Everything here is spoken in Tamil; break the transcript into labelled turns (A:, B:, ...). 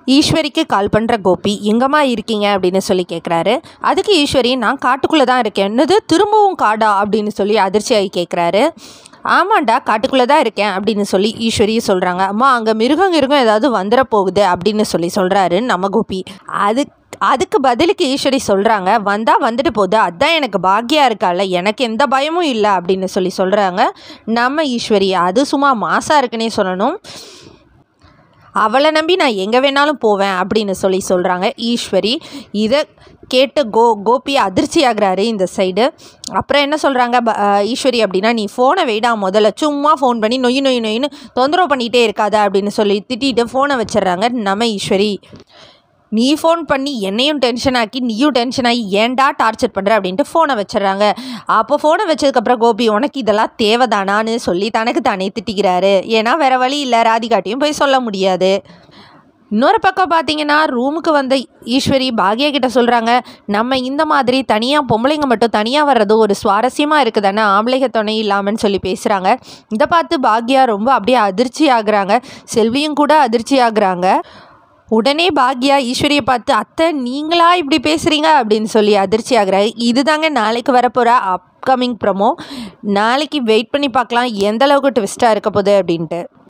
A: ஈஸ்வரிக்கு கால் பண்ணுற கோபி எங்கம்மா இருக்கீங்க அப்படின்னு சொல்லி கேட்குறாரு அதுக்கு ஈஸ்வரி நான் காட்டுக்குள்ளே தான் இருக்கேன் என்னது திரும்பவும் காடா அப்படின்னு சொல்லி அதிர்ச்சியாகி கேட்குறாரு ஆமாண்டா காட்டுக்குள்ளே தான் இருக்கேன் அப்படின்னு சொல்லி ஈஸ்வரி சொல்கிறாங்க அம்மா அங்கே மிருகம் கிருகம் ஏதாவது வந்துட போகுது அப்படின்னு சொல்லி சொல்கிறாரு நம்ம கோபி அது அதுக்கு பதிலுக்கு ஈஸ்வரி சொல்கிறாங்க வந்தால் வந்துட்டு போகுது அதான் எனக்கு பாக்கியா இருக்கால எனக்கு எந்த பயமும் இல்லை அப்படின்னு சொல்லி சொல்கிறாங்க நம்ம ஈஸ்வரி அது சும்மா மாசாக இருக்குன்னே சொல்லணும் அவளை நம்பி நான் எங்கே வேணாலும் போவேன் அப்படின்னு சொல்லி சொல்கிறாங்க ஈஸ்வரி இதை கேட்டு கோ கோபி அதிர்ச்சி ஆகுறாரு இந்த சைடு அப்புறம் என்ன சொல்கிறாங்க ஈஸ்வரி அப்படின்னா நீ ஃபோனை வைடா முதல்ல சும்மா ஃபோன் பண்ணி நொய் நொய் நொயின்னு தொந்தரவு பண்ணிகிட்டே இருக்காத அப்படின்னு சொல்லி திட்டிட்டு ஃபோனை வச்சிடுறாங்க நம்ம ஈஸ்வரி நீ ஃபோன் பண்ணி என்னையும் டென்ஷன் ஆக்கி நீயும் டென்ஷன் ஆகி ஏன்டா டார்ச்சர் பண்ணுற அப்படின்ட்டு ஃபோனை வச்சிடுறாங்க அப்போ ஃபோனை வச்சதுக்கப்புறம் கோபி உனக்கு இதெல்லாம் தேவைதானான்னு சொல்லி தனக்கு தானே திட்டிக்கிறாரு ஏன்னா வேற வழி இல்லை ராதிகாட்டையும் போய் சொல்ல முடியாது இன்னொரு பக்கம் பார்த்தீங்கன்னா ரூமுக்கு வந்த ஈஸ்வரி பாக்யா கிட்ட சொல்கிறாங்க நம்ம இந்த மாதிரி தனியாக பொம்பளைங்க மட்டும் தனியாக வர்றது ஒரு சுவாரஸ்யமாக இருக்குதானே ஆம்பளைங்க துணை இல்லாமன்னு சொல்லி பேசுகிறாங்க இதை பார்த்து பாக்யா ரொம்ப அப்படியே அதிர்ச்சி ஆகுறாங்க செல்வியும் கூட அதிர்ச்சி ஆகுறாங்க உடனே பாக்யா ஈஸ்வரியை பார்த்து அத்தை நீங்களா இப்படி பேசுகிறீங்க அப்படின்னு சொல்லி அதிர்ச்சி ஆகுறாரு இதுதாங்க நாளைக்கு வரப்போகிற அப்கமிங் ப்ரமோ நாளைக்கு வெயிட் பண்ணி பார்க்கலாம் எந்த அளவுக்கு ட்விஸ்ட்டாக இருக்க போகுது அப்படின்ட்டு